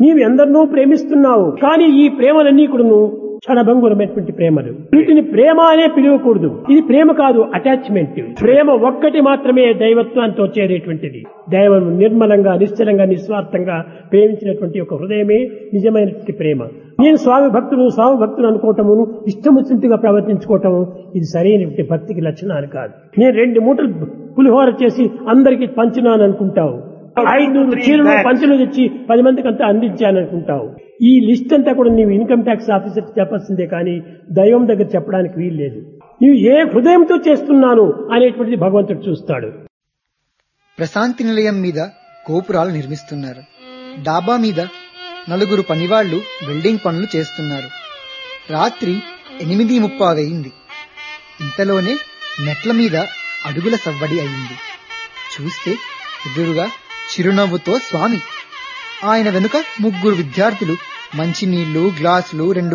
నీవు ఎందరినో ప్రేమిస్తున్నావు కానీ ఈ ప్రేమలన్నీ కూడాను క్షణభంగురమైనటువంటి ప్రేమలు వీటిని ప్రేమ అనే పిలవకూడదు ఇది ప్రేమ కాదు అటాచ్మెంట్ ప్రేమ ఒక్కటి మాత్రమే దైవత్వంతో చేరేటువంటిది దైవం నిర్మలంగా నిశ్చలంగా నిస్వార్థంగా ప్రేమించినటువంటి ఒక హృదయమే నిజమైనటువంటి ప్రేమ నేను స్వామి భక్తులు స్వామి భక్తులు అనుకోవటమును ఇష్టం వచ్చినట్టుగా ప్రవర్తించుకోవటము ఇది సరైనటువంటి భక్తికి లక్షణాలు కాదు నేను రెండు మూటలు పులిహోర చేసి అందరికి పంచినాను అనుకుంటావు ఐదు చీరలు పంచులు తెచ్చి పది మందికి అంతా అందించాను అనుకుంటావు ఈ లిస్ట్ అంతా కూడా నీవు ఇన్కమ్ ట్యాక్స్ ఆఫీసర్ చెప్పాల్సిందే కానీ దైవం దగ్గర చెప్పడానికి వీలు లేదు నీవు ఏ హృదయంతో చేస్తున్నాను అనేటువంటిది భగవంతుడు చూస్తాడు ప్రశాంతి నిలయం మీద గోపురాలు నిర్మిస్తున్నారు డాబా మీద నలుగురు పనివాళ్లు వెల్డింగ్ పనులు చేస్తున్నారు రాత్రి ఎనిమిది ముప్పావయింది ఇంతలోనే మెట్ల మీద అడుగుల సవ్వడి అయింది చూస్తే ఎదురుగా చిరునవ్వుతో స్వామి ఆయన వెనుక ముగ్గురు విద్యార్థులు మంచినీళ్లు గ్లాసులు రెండు